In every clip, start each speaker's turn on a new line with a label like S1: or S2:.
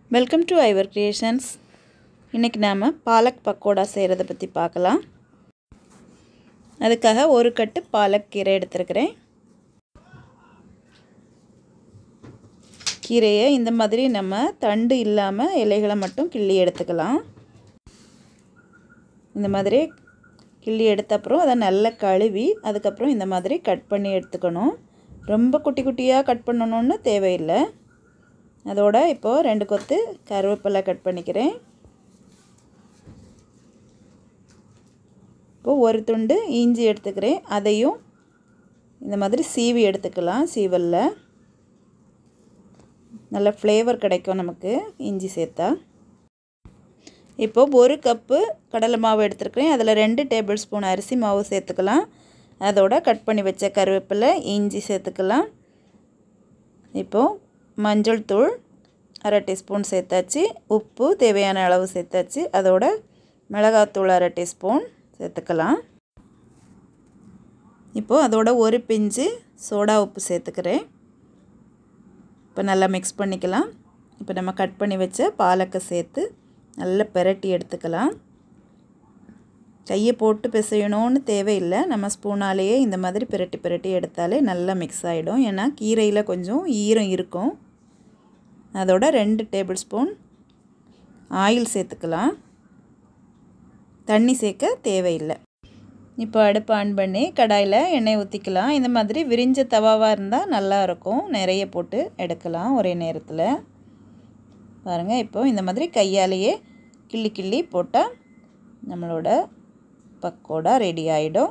S1: welcome to ஐவர் creations இன்றைக்கி நாம் பாலக் பக்கோடா செய்கிறத பற்றி பார்க்கலாம் அதுக்காக ஒரு கட்டு பாலக் கீரை எடுத்துருக்கிறேன் கீரையை இந்த மாதிரி நம்ம தண்டு இல்லாமல் இலைகளை மட்டும் கிள்ளி எடுத்துக்கலாம் இந்த மாதிரி கிள்ளி எடுத்த அப்புறம் அதை நல்லா கழுவி அதுக்கப்புறம் இந்த மாதிரி கட் பண்ணி எடுத்துக்கணும் ரொம்ப குட்டி குட்டியாக கட் பண்ணணுன்னு தேவையில்லை அதோட இப்போது ரெண்டு கொத்து கருவேப்பிலை கட் பண்ணிக்கிறேன் இப்போது ஒரு துண்டு இஞ்சி எடுத்துக்கிறேன் அதையும் இந்த மாதிரி சீவி எடுத்துக்கலாம் சீவலில் நல்ல ஃப்ளேவர் கிடைக்கும் நமக்கு இஞ்சி சேர்த்தா இப்போது ஒரு கப்பு கடலை மாவு எடுத்துருக்கிறேன் அதில் ரெண்டு டேபிள் ஸ்பூன் அரிசி மாவு சேர்த்துக்கலாம் அதோட கட் பண்ணி வச்ச கருவேப்பிலை இஞ்சி சேர்த்துக்கலாம் இப்போது மஞ்சள் தூள் அரை டீஸ்பூன் சேர்த்தாச்சு உப்பு தேவையான அளவு சேர்த்தாச்சு அதோட மிளகாத்தூள் அரை டீஸ்பூன் சேர்த்துக்கலாம் இப்போது அதோட ஒரு பிஞ்சு சோடா உப்பு சேர்த்துக்கிறேன் இப்போ நல்லா மிக்ஸ் பண்ணிக்கலாம் இப்போ நம்ம கட் பண்ணி வச்ச பாலக்கை சேர்த்து நல்லா பெரட்டி எடுத்துக்கலாம் கையை போட்டு பிசையணும்னு தேவையில்லை நம்ம ஸ்பூனாலேயே இந்த மாதிரி பிரட்டி பிரட்டி எடுத்தாலே நல்லா மிக்ஸ் ஆகிடும் ஏன்னா கீரையில் கொஞ்சம் ஈரம் இருக்கும் அதோட ரெண்டு டேபிள் ஸ்பூன் ஆயில் சேர்த்துக்கலாம் தண்ணி சேர்க்க தேவையில்லை இப்போ அடுப்பு ஆன் பண்ணி கடாயில் எண்ணெய் ஊற்றிக்கலாம் இந்த மாதிரி விரிஞ்ச தவாவாக இருந்தால் நல்லா இருக்கும் நிறைய போட்டு எடுக்கலாம் ஒரே நேரத்தில் பாருங்கள் இப்போது இந்த மாதிரி கையாலேயே கிள்ளி கிள்ளி போட்டால் நம்மளோட பக்கோடா ரெடி ஆகிடும்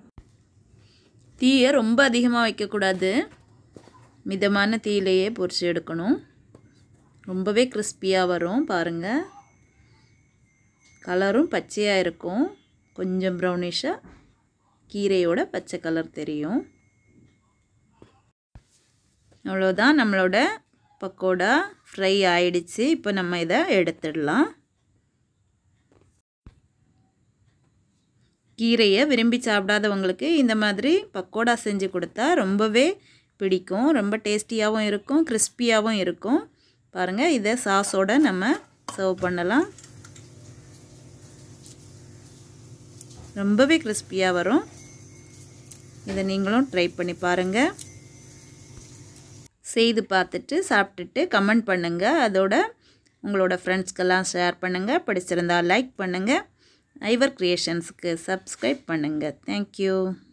S1: தீயை ரொம்ப அதிகமாக வைக்கக்கூடாது மிதமான தீயிலையே பொரிச்சு எடுக்கணும் ரொம்பவே கிறிஸ்பியாக வரும் பாருங்கள் கலரும் பச்சையாக இருக்கும் கொஞ்சம் ப்ரௌனிஷாக கீரையோட பச்சை கலர் தெரியும் அவ்வளோதான் நம்மளோட பக்கோடா ஃப்ரை ஆயிடுச்சு இப்போ நம்ம இதை எடுத்துடலாம் கீரையை விரும்பி சாப்பிடாதவங்களுக்கு இந்த மாதிரி பக்கோடா செஞ்சு கொடுத்தா ரொம்பவே பிடிக்கும் ரொம்ப டேஸ்டியாகவும் இருக்கும் கிறிஸ்பியாகவும் இருக்கும் பாருங்கள் இதை சாஸோடு நம்ம சர்வ் பண்ணலாம் ரொம்பவே கிறிஸ்பியாக வரும் இதை நீங்களும் ட்ரை பண்ணி பாருங்கள் செய்து பார்த்துட்டு சாப்பிட்டுட்டு கமெண்ட் பண்ணுங்கள் அதோட உங்களோட ஃப்ரெண்ட்ஸ்க்கெல்லாம் ஷேர் பண்ணுங்கள் பிடிச்சிருந்தால் லைக் பண்ணுங்கள் ஐவர் க்ரியேஷன்ஸுக்கு சப்ஸ்கிரைப் பண்ணுங்கள் தேங்க்யூ